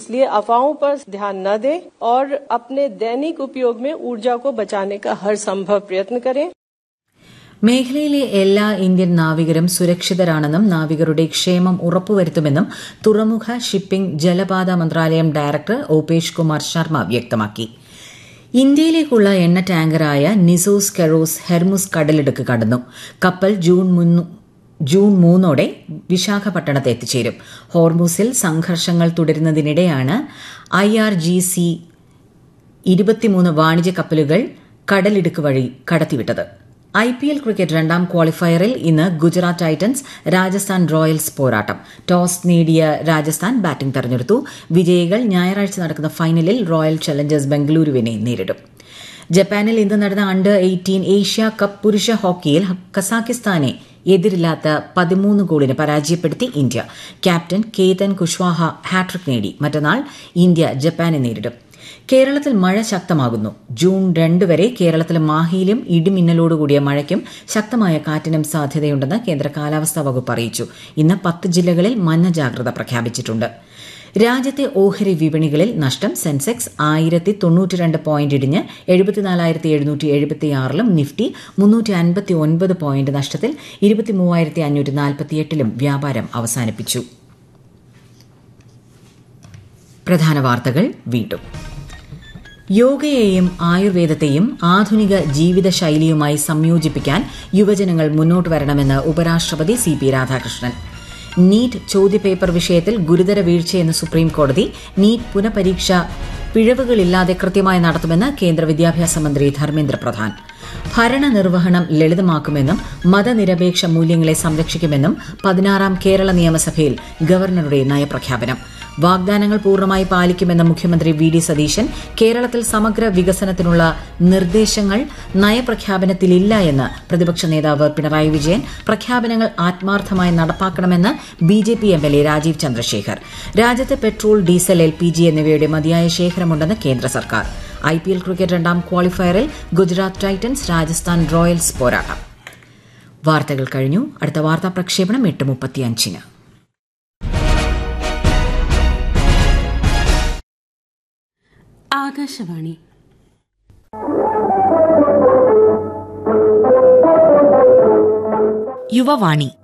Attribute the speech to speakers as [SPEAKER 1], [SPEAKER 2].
[SPEAKER 1] इसलिए अफवाहों पर ध्यान न दें और अपने दैनिक उपयोग में ऊर्जा को बचाने का हर संभव प्रयत्न करें
[SPEAKER 2] മേഖലയിലെ എല്ലാ ഇന്ത്യൻ നാവികരും സുരക്ഷിതരാണെന്നും നാവികരുടെ ക്ഷേമം ഉറപ്പുവരുത്തുമെന്നും തുറമുഖ ഷിപ്പിംഗ് ജലപാത മന്ത്രാലയം ഡയറക്ടർ ഓപേഷ് കുമാർ ശർമ്മ വ്യക്തമാക്കി ഇന്ത്യയിലേക്കുള്ള എണ്ണ ടാങ്കറായ നിസോസ് കെറോസ് ഹെർമുസ് കടലിടുക്ക് കടന്നു കപ്പൽ ജൂൺ ജൂൺ മൂന്നോടെ വിശാഖപട്ടണത്ത് എത്തിച്ചേരും ഹോർമൂസിൽ സംഘർഷങ്ങൾ തുടരുന്നതിനിടെയാണ് ഐ ആർ ജി സി ഇരുപത്തിമൂന്ന് വാണിജ്യ കപ്പലുകൾ കടലിടുക്ക് വഴി കടത്തിവിട്ടത് ഐ പി എൽ ക്രിക്കറ്റ് രണ്ടാം ക്വാളിഫയറിൽ ഇന്ന് ഗുജറാത്ത് ടൈറ്റൻസ് രാജസ്ഥാൻ റോയൽസ് പോരാട്ടം ടോസ് നേടിയ രാജസ്ഥാൻ ബാറ്റിംഗ് തെരഞ്ഞെടുത്തു വിജയികൾ ഞായറാഴ്ച നടക്കുന്ന ഫൈനലിൽ റോയൽ ചലഞ്ചേഴ്സ് ബംഗളൂരുവിനെ നേരിടും ജപ്പാനിൽ ഇന്ന് നടന്ന അണ്ടർ എയ്റ്റീൻ ഏഷ്യ കപ്പ് പുരുഷ ഹോക്കിയിൽ കസാക്കിസ്ഥാനെ എതിരില്ലാത്ത പതിമൂന്ന് ഗോളിന് പരാജയപ്പെടുത്തി India captain Ketan Kushwaha hattrick നേടി മറ്റന്നാൾ ഇന്ത്യ ജപ്പാനെ നേരിടും കേരളത്തിൽ മഴ ശക്തമാകുന്നു ജൂൺ രണ്ട് വരെ കേരളത്തിൽ മാഹിയിലും ഇടിമിന്നലോടുകൂടിയ മഴയ്ക്കും ശക്തമായ കാറ്റിനും സാധ്യതയുണ്ടെന്ന് കേന്ദ്ര കാലാവസ്ഥാ വകുപ്പ് അറിയിച്ചു ഇന്ന് പത്ത് ജില്ലകളിൽ മഞ്ഞ ജാഗ്രത പ്രഖ്യാപിച്ചിട്ടുണ്ട് രാജ്യത്തെ ഓഹരി വിപണികളിൽ നഷ്ടം സെൻസെക്സ് ആയിരത്തി തൊണ്ണൂറ്റിരണ്ട് പോയിന്റ് ഇടിഞ്ഞ് എഴുപത്തിനാലായിരത്തി എഴുന്നൂറ്റി എഴുപത്തിയാറിലും നിഫ്റ്റി മുന്നൂറ്റി അൻപത്തി ഒൻപത് പോയിന്റ് നഷ്ടത്തിൽ ഇരുപത്തി മൂവായിരത്തി അഞ്ഞൂറ്റി നാൽപ്പത്തിയെട്ടിലും വ്യാപാരം അവസാനിപ്പിച്ചു പ്രധാന വാർത്തകൾ വീണ്ടും യോഗയെയും ആയുർവേദത്തെയും ആധുനിക ജീവിതശൈലിയുമായി സംയോജിപ്പിക്കാൻ യുവജനങ്ങൾ മുന്നോട്ട് വരണമെന്ന് ഉപരാഷ്ട്രപതി സി പി രാധാകൃഷ്ണൻ നീറ്റ് ചോദ്യപേപ്പർ വിഷയത്തിൽ ഗുരുതര വീഴ്ചയെന്ന് സുപ്രീം കോടതി നീറ്റ് പുനഃപരീക്ഷ പിഴവുകളില്ലാതെ കൃത്യമായി നടത്തുമെന്ന് കേന്ദ്ര വിദ്യാഭ്യാസ മന്ത്രി ധർമ്മേന്ദ്ര പ്രധാൻ ഭരണനിർവഹണം ലളിതമാക്കുമെന്നും മതനിരപേക്ഷ മൂല്യങ്ങളെ സംരക്ഷിക്കുമെന്നും പതിനാറാം കേരള നിയമസഭയിൽ ഗവർണറുടെ നയപ്രഖ്യാപനം വാഗ്ദാനങ്ങൾ പൂർണ്ണമായി പാലിക്കുമെന്ന മുഖ്യമന്ത്രി വി ഡി സതീശൻ കേരളത്തിൽ സമഗ്ര വികസനത്തിനുള്ള നിർദ്ദേശങ്ങൾ നയപ്രഖ്യാപനത്തിലില്ല എന്ന് പ്രതിപക്ഷ നേതാവ് പിണറായി വിജയൻ പ്രഖ്യാപനങ്ങൾ ആത്മാർത്ഥമായി നടപ്പാക്കണമെന്ന് B J P M L A Rajeev Chandrasekhar രാജ്യത്ത് petrol diesel L P G എന്നിവയുടെ മതിയായ ശേഖരമുണ്ടെന്ന് കേന്ദ്ര സർക്കാർ ഐ പി എൽ ക്രിക്കറ്റ് രണ്ടാം ക്വാളിഫയറിൽ ഗുജറാത്ത് ടൈറ്റൻസ് രാജസ്ഥാൻ റോയൽസ് പോരാട്ടം വാർത്തകൾ കഴിഞ്ഞു അടുത്ത വാർത്താ പ്രക്ഷേപണം എട്ട് മുപ്പത്തിയഞ്ചിന്
[SPEAKER 3] ആകാശവാണി
[SPEAKER 4] യുവവാണി